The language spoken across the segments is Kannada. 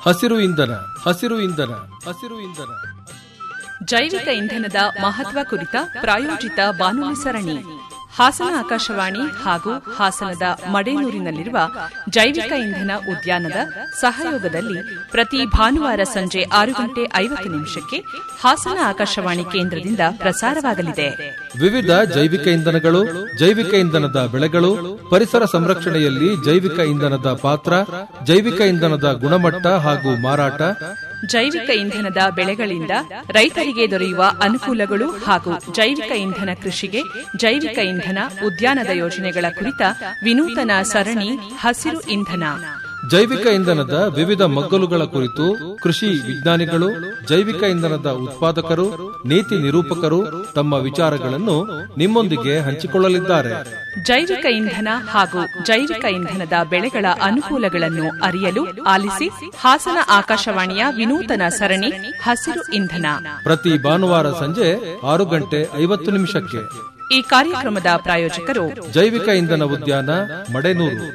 ಹಸಿರು ಇಂಧನ ಹಸಿರು ಇಂಧನ ಹಸಿರು ಇಂಧನ ಜೈವಿಕ ಇಂಧನದ ಮಹತ್ವ ಕುರಿತ ಪ್ರಾಯೋಜಿತ ಬಾನುಲಿ ಸರಣಿ ಹಾಸನ ಆಕಾಶವಾಣಿ ಹಾಗೂ ಹಾಸನದ ಮಡೇನೂರಿನಲ್ಲಿರುವ ಜೈವಿಕ ಇಂಧನ ಉದ್ಯಾನದ ಸಹಯೋಗದಲ್ಲಿ ಪ್ರತಿ ಭಾನುವಾರ ಸಂಜೆ ಆರು ಗಂಟೆ ಐವತ್ತು ನಿಮಿಷಕ್ಕೆ ಹಾಸನ ಆಕಾಶವಾಣಿ ಕೇಂದ್ರದಿಂದ ಪ್ರಸಾರವಾಗಲಿದೆ ವಿವಿಧ ಜೈವಿಕ ಇಂಧನಗಳು ಜೈವಿಕ ಇಂಧನದ ಬೆಳೆಗಳು ಪರಿಸರ ಸಂರಕ್ಷಣೆಯಲ್ಲಿ ಜೈವಿಕ ಇಂಧನದ ಪಾತ್ರ ಜೈವಿಕ ಇಂಧನದ ಗುಣಮಟ್ಟ ಹಾಗೂ ಮಾರಾಟ ಜೈವಿಕ ಇಂಧನದ ಬೆಳೆಗಳಿಂದ ರೈತರಿಗೆ ದೊರೆಯುವ ಅನುಕೂಲಗಳು ಹಾಗೂ ಜೈವಿಕ ಇಂಧನ ಕೃಷಿಗೆ ಜೈವಿಕ ಇಂಧನ ಉದ್ಯಾನದ ಯೋಜನೆಗಳ ಕುರಿತ ವಿನೂತನ ಸರಣಿ ಹಸಿರು ಇಂಧನ ಜೈವಿಕ ಇಂಧನದ ವಿವಿಧ ಮಗ್ಗಲುಗಳ ಕುರಿತು ಕೃಷಿ ವಿಜ್ಞಾನಿಗಳು ಜೈವಿಕ ಇಂಧನದ ಉತ್ಪಾದಕರು ನೀತಿ ನಿರೂಪಕರು ತಮ್ಮ ವಿಚಾರಗಳನ್ನು ನಿಮ್ಮೊಂದಿಗೆ ಹಂಚಿಕೊಳ್ಳಲಿದ್ದಾರೆ ಜೈವಿಕ ಇಂಧನ ಹಾಗೂ ಜೈವಿಕ ಇಂಧನದ ಬೆಳೆಗಳ ಅನುಕೂಲಗಳನ್ನು ಅರಿಯಲು ಆಲಿಸಿ ಹಾಸನ ಆಕಾಶವಾಣಿಯ ವಿನೂತನ ಸರಣಿ ಹಸಿರು ಇಂಧನ ಪ್ರತಿ ಭಾನುವಾರ ಸಂಜೆ ಆರು ಗಂಟೆ ಐವತ್ತು ನಿಮಿಷಕ್ಕೆ ಈ ಕಾರ್ಯಕ್ರಮದ ಪ್ರಾಯೋಜಕರು ಜೈವಿಕ ಇಂಧನ ಉದ್ಯಾನ ಮಡೆನೂರು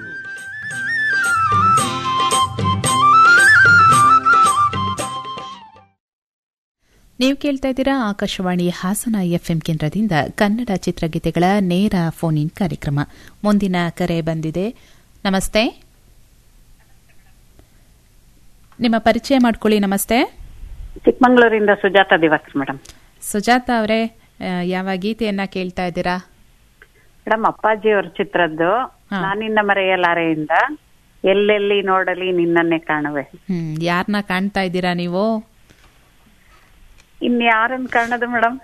ನೀವು ಕೇಳ್ತಾ ಇದ್ದೀರಾ ಆಕಾಶವಾಣಿ ಹಾಸನ ಎಫ್ಎಂ ಕೇಂದ್ರದಿಂದ ಕನ್ನಡ ಚಿತ್ರಗೀತೆಗಳ ನೇರ ಫೋನ್ ಇನ್ ಕಾರ್ಯಕ್ರಮ ಮುಂದಿನ ಕರೆ ಬಂದಿದೆ ನಮಸ್ತೆ ನಿಮ್ಮ ಪರಿಚಯ ಮಾಡ್ಕೊಳ್ಳಿ ನಮಸ್ತೆ ಚಿಕ್ಕಮಂಗ್ಳೂರಿಂದ ಸುಜಾತ ದಿವಸ್ ಮೇಡಮ್ ಸುಜಾತ ಅವರೇ ಯಾವ ಗೀತೆಯನ್ನ ಕೇಳ್ತಾ ಇದ್ದೀರಾ ಮೇಡಮ್ ಅಪ್ಪಾಜಿ ಅವ್ರ ಚಿತ್ರದ್ದು ಹಾ. ನಾನಿನ್ನ ಮರೆಯಲಾರೆಯಿಂದ ಎಲ್ಲೆಲ್ಲಿ ನೋಡಲಿ ನಿನ್ನನ್ನೇ ಕಾಣುವೆ ಹ್ಮ್ ಯಾರನ್ನ ಕಾಣ್ತಾ ಇದ್ದೀರಾ ನೀವು ಇನ್ ಯಾರನ್ನ ಕಾಣೋದು ಮೇಡಮ್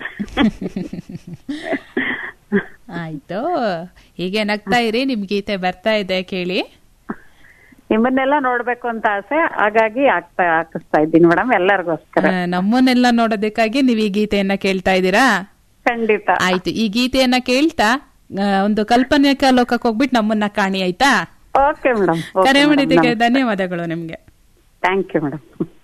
ಆಯ್ತು ಹೀಗೆ ನಗ್ತಾ ಇರಿ ನಿಮ್ ಗೀತೆ ಬರ್ತಾ ಇದೆ ಕೇಳಿ ನಿಮ್ಮನ್ನೆಲ್ಲ ನೋಡ್ಬೇಕು ಅಂತ ಆಸೆ ಹಾಗಾಗಿ ಆಗ್ತಾ ಹಾಕಿಸ್ತಾ ಇದ್ದೀನಿ ಮೇಡಮ್ ಎಲ್ಲರಿಗೋಸ್ಕರ ಆ, ನಮ್ಮನ್ನೆಲ್ಲ ನೋಡೋದಕ್ಕಾಗಿ ನೀವು ಈ ಗೀತೆಯನ್ನ ಕೇಳ್ತಾ ಇದ್ದೀರಾ ಖಂಡಿತ ಆಯ್ತು ಈ ಗೀತೆಯನ್ನ ಕೇಳ್ತಾ ಆ, ಒಂದು ಕಲ್ಪನೆಕ ಲೋಕಕ್ಕೆ ಹೋಗ್ಬಿಟ್ಟು ನಮ್ಮನ್ನ ಕಾಣಿ ಆಯ್ತಾ ಓಕೆ ಮೇಡಮ್ ಕರೆ ಮಾಡಿದ್ದಕ್ಕೆ ಧನ್ಯವಾದಗಳು ನಿಮ್ಗೆ ಥ್ಯಾಂಕ್ ಯು ಮೇಡಮ್